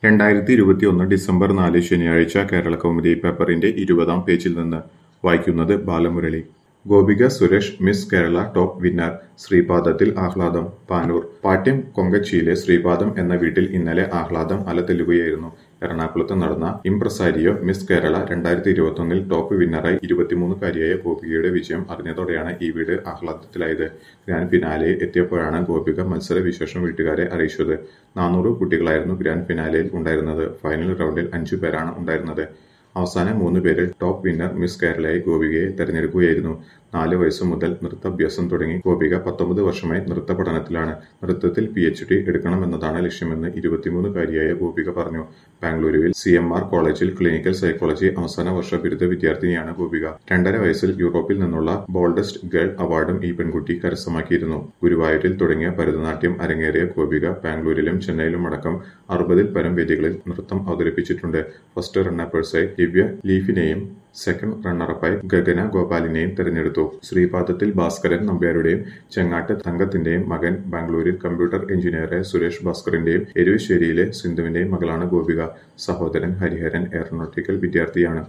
രണ്ടായിരത്തി ഇരുപത്തിയൊന്ന് ഡിസംബർ നാല് ശനിയാഴ്ച കേരളകൗമുദി പേപ്പറിന്റെ ഇരുപതാം പേജിൽ നിന്ന് വായിക്കുന്നത് Balamurali Gopika Suresh miss Kerala top winner ശ്രീപാദത്തിൽ ആഹ്ലാദം പാനൂർ പാട്യം കൊങ്കച്ചിയിലെ ശ്രീപാദം എന്ന വീട്ടിൽ ഇന്നലെ ആഹ്ലാദം അലതെല്ലുകയായിരുന്നു എറണാകുളത്ത് നടന്ന ഇംപ്രസാരിയോ മിസ് കേരള രണ്ടായിരത്തി ഇരുപത്തൊന്നിൽ ടോപ്പ് വിന്നറായി ഇരുപത്തിമൂന്നുകാരിയായ ഗോപികയുടെ വിജയം അറിഞ്ഞതോടെയാണ് ഈ വീട് ആഹ്ലാദത്തിലായത് ഗ്രാൻഡ് ഫിനാലെയിൽ എത്തിയപ്പോഴാണ് ഗോപിക മത്സര വിശേഷം വീട്ടുകാരെ അറിയിച്ചത് നാനൂറ് കുട്ടികളായിരുന്നു ഗ്രാൻഡ് ഫിനാലെയിൽ ഉണ്ടായിരുന്നത് ഫൈനൽ റൗണ്ടിൽ അഞ്ചു പേരാണ് ഉണ്ടായിരുന്നത് അവസാന മൂന്ന് പേരിൽ ടോപ്പ് വിന്നർ മിസ് കേരളയായി ഗോപികയെ തെരഞ്ഞെടുക്കുകയായിരുന്നു നാല് വയസ്സു മുതൽ നൃത്താഭ്യാസം തുടങ്ങി ഗോപിക പത്തൊമ്പത് വർഷമായി നൃത്ത പഠനത്തിലാണ് നൃത്തത്തിൽ പി എച്ച് ഡി എടുക്കണമെന്നതാണ് ലക്ഷ്യമെന്ന് ഇരുപത്തിമൂന്നുകാരിയായ ഗോപിക പറഞ്ഞു ബാംഗ്ലൂരുവിൽ സി എം ആർ കോളേജിൽ ക്ലിനിക്കൽ സൈക്കോളജി അവസാന വർഷ ബിരുദ വിദ്യാർത്ഥിനിയാണ് ഗോപിക രണ്ടര വയസ്സിൽ യൂറോപ്പിൽ നിന്നുള്ള ബോൾഡസ്റ്റ് ഗേൾ അവാർഡും ഈ പെൺകുട്ടി കരസ്ഥമാക്കിയിരുന്നു ഗുരുവായൂരിൽ തുടങ്ങിയ ഭരതനാട്യം അരങ്ങേറിയ ഗോപിക ബാംഗ്ലൂരിലും ചെന്നൈയിലും അടക്കം അറുപതിൽ പരം വേദികളിൽ നൃത്തം അവതരിപ്പിച്ചിട്ടുണ്ട് ഫസ്റ്റ് റണ്ണേഴ്സായി ദിവ്യ ലീഫിനെയും സെക്കൻഡ് റണ്ണറപ്പായി ഗഗന ഗോപാലിനെയും തെരഞ്ഞെടുത്തു ശ്രീപാദത്തിൽ ഭാസ്കരൻ നമ്പ്യാരുടെയും ചെങ്ങാട്ട് തങ്കത്തിന്റെയും മകൻ ബാംഗ്ലൂരിൽ കമ്പ്യൂട്ടർ എഞ്ചിനീയറായ സുരേഷ് ഭാസ്കറിന്റെയും എരുവശ്ശേരിയിലെ സിന്ധുവിന്റെയും മകളാണ് ഗോപിക സഹോദരൻ ഹരിഹരൻ എയറോനോട്ടിക്കൽ വിദ്യാർത്ഥിയാണ്